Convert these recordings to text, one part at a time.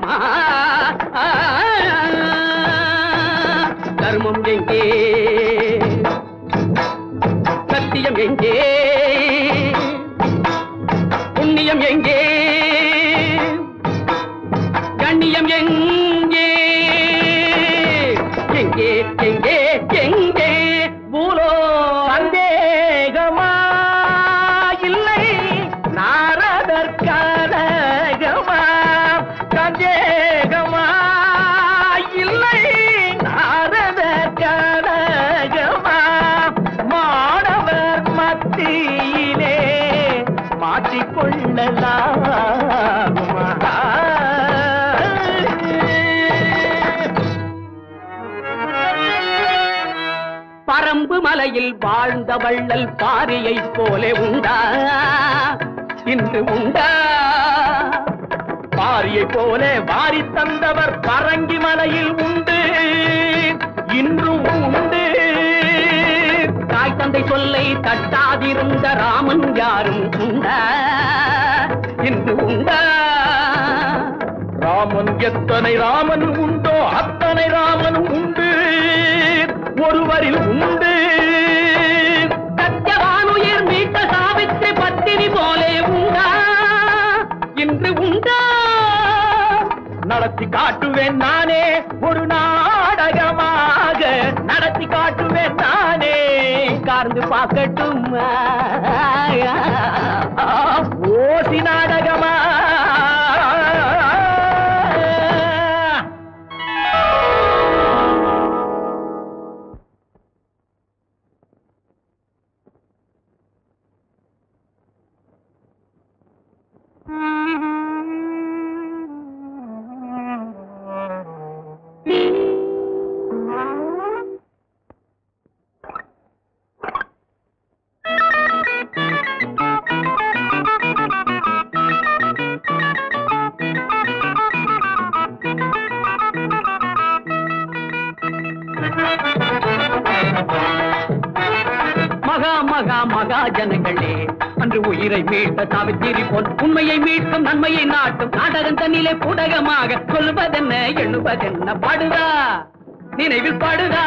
தர்மம் எங்கே சத்தியம் எங்கே புண்ணியம் எங்கே கண்ணியம் எங்கே எங்கே எங்கே எங்கே பூலோ சந்தேகமா இல்லை நாரதர் கனகமா சந்தேகமா இல்லை நாரதர் கனகமா மாணவர் மத்தியிலே மாற்றிக்கொள்ளலாம் பரம்பு மலையில் வாழ்ந்த வள்ளல் பாரியைப் போலே உண்டா இன்று உண்டா பாரியைப் போலே வாரி தந்தவர் பரங்கி மலையில் உண்டு இன்றும் உண்டு தாய் தந்தை சொல்லை தட்டாதிருந்த ராமன் யாரும் உண்டா இன்று உண்டா ராமன் எத்தனை ராமன் உண்டோ அத்தனை ராமன் உண்டு ஒருவரில் உண்டு சத்தியவானுயிர் மீட்ட சாவித்ரி பத்தினி போலே உண்டா இன்று உண்டா நடத்தி காட்டுவேன் நானே ஒரு நாடகமாக நடத்தி காட்டுவேன் நானே கார்ந்து பார்க்கட்டும் ஓசி நாடகமா மகா மகா மகா ஜனங்களே அன்று உயிரை மீட்ட சாவித்திரி போல் உண்மையை மீட்டும் நன்மையை நாட்டும் நாடகம் தன்னிலே புடகமாக சொல்வதென்ன எண்ணுவதென்ன பாடுதா நினைவில் பாடுதா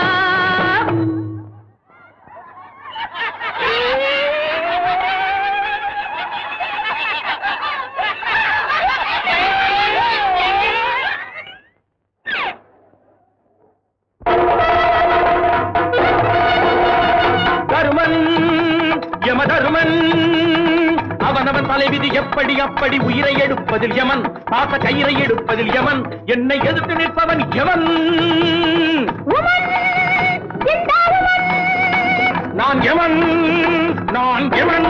தருமன் யம தருமன் அவனவன் தலைவிதி எப்படி அப்படி உயிரை எடுப்பதில் யமன் பாச கயிறை எடுப்பதில் யமன் என்னை எதிர்த்து நிற்பவன் யமன் நான் யமன் நான் யமன்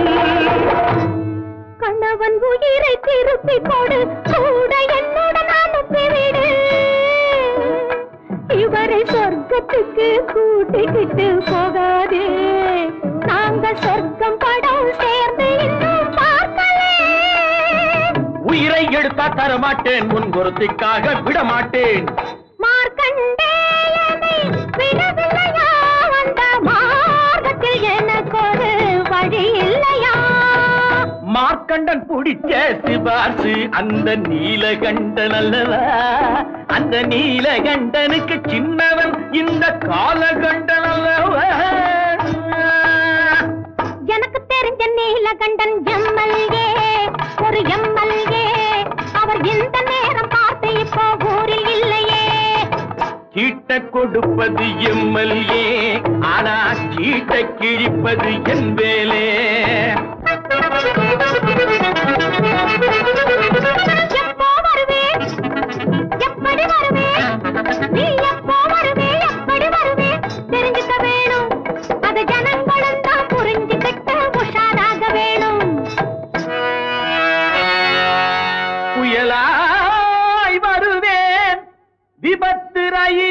கணவன் உயிரை திருப்பி கொடு கூட என்னுடன் அனுப்பிவிடு இவரை சொர்க்கத்துக்கு கூட்டிக்கிட்டு போகாதே நாங்க சொர்க்கம் படம் சேர்ந்து இன்னும் பார்க்கலே உயிரை எடுத்தா தரமாட்டேன் முன்குறத்திற்காக விட மாட்டேன் மார்க்கண்டேயனை விடவில்லையா அந்த மார்க்கத்தில் எனக்கு ஒரு வழி இல்லையா மார்க்கண்டன் பிடிச்ச சிபாசு அந்த நீலகண்டன் அல்லவா அந்த நீலகண்டனுக்கு சின்னவன் இந்த காலகண்டன் அல்லவா எனக்கு தெரிஞ்ச நீலகண்டன் எம்எல்ஏ ஒரு எம்எல்ஏ அவர் இந்த நேரம் பார்த்து இப்போ ஊரில் இல்லையே சீட்ட கொடுப்பது எம்எல்ஏ ஆனா சீட்ட கிழிப்பது என் வேலே எப்போ வருவே எப்படி வருவே நீ எப்போ வருவே எப்படி வருவே தெரிஞ்சுக்க வேணும் அது ஜனங்களும் தான் புரிஞ்சுக்கிட்டு உஷாராக வேணும் புயலாய் வருவேன் விபத்து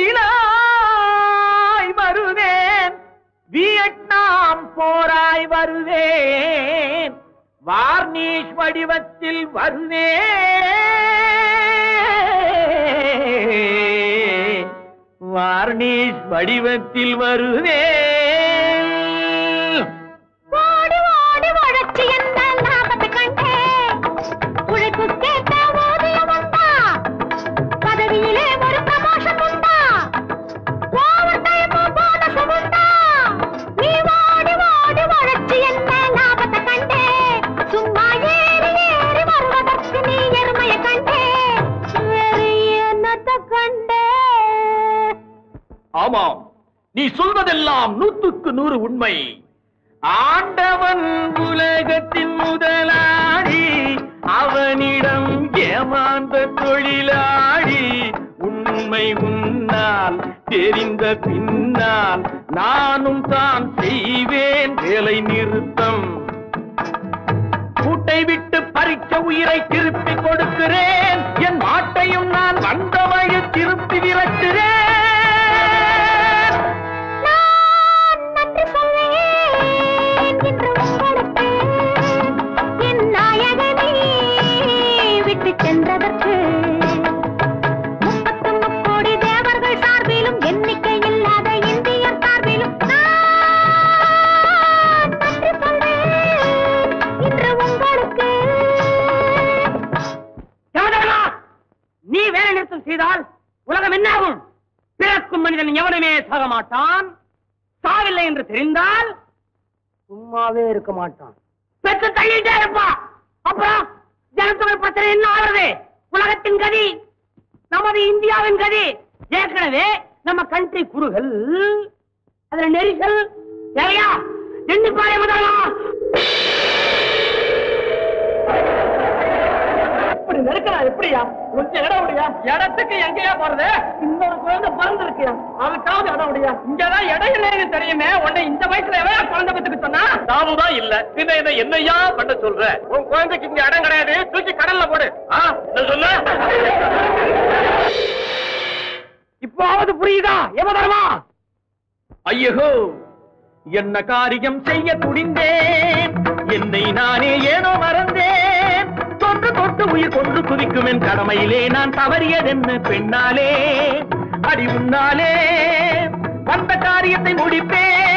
ரயிலாய் வருவேன் வியட்நாம் போராய் வருவேன் வார்னிஷ் வடிவத்தில் வருவேன் வார்னிஷ் வடிவத்தில் வருவேன் ஓடி ஓடி உழைச்சு எந்த லாபத்தை கண்டே உழைப்பு கேட்ட ஊதியம் வந்தா ஆமாம் நீ சொல்வதெல்லாம் நூற்றுக்கு நூறு உண்மை ஆண்டவன் உலகத்தின் முதலாளி அவனிடம் ஏமாந்த தொழிலாளி உண்மை உன்னால் தெரிந்த பின்னால் நானும் தான் செய்வேன் வேலை நிறுத்தம் கூட்டை விட்டு பறிச்ச உயிரை திருப்பி கொடுக்கிறேன் என் மாட்டையும் நான் வந்த வழி திருப்பி விரட்டுறேன் நான் நன்றி சொல்வேன் இன்று உங்களுக்கு என் நாயகனை விட்டு சென்றதற்கு முப்பத்து முக்கோடி தேவர்கள் சார்பிலும் எண்ணிக்கை இல்லாத இந்தியர் சார்பிலும் நான் நன்றி சொல்வேன் இன்று உங்களுக்கு யமதர்மா, நீ வேலை நிறுத்தம் செய்தால் உலகம் என்னாகும் பிறக்கும் மனிதன் எவனுமே சாக மாட்டான் சாவில்லை என்று தெரிந்தால் சும்மாவே இருக்க மாட்டான் பெற்று தள்ளிட்டே இருப்பா அப்புறம் ஜனத்தொகை பிரச்சனை என்ன ஆகிறது உலகத்தின் கதி நமது இந்தியாவின் கதி ஏற்கனவே நம்ம கண்ட்ரி குறுகள் அதுல நெரிசல் தேவையா எண்ணி பாய முதலா இப்படி நெருக்கலாம் எப்படியா கொஞ்சம் இடம் விடியா இடத்துக்கு எங்கயா போறது இன்னொரு குழந்தை பிறந்திருக்கு அதுக்காவது இடம் விடியா இங்கதான் இடம் இல்லைன்னு தெரியுமே உன்னை இந்த வயசுல எவ்வளவு குழந்தை பத்துக்கு சொன்னா நாமுதான் இல்ல பின்ன இதை என்னையா பண்ண சொல்ற உன் குழந்தைக்கு இங்க இடம் கிடையாது தூக்கி கடல்ல போடு ஆ, என்ன சொல்ல இப்போவது புரியுதா எவதர்மா ஐயோ என்ன காரியம் செய்ய துணிந்தேன் என்னை நானே ஏனோ மறந்தேன் தொன்று தொட்டு உயிர் கொண்டு குதிக்கும் என் கடமையிலே நான் தவறியதென்ன பெண்ணாலே அடி உன்னாலே வந்த காரியத்தை முடிப்பேன்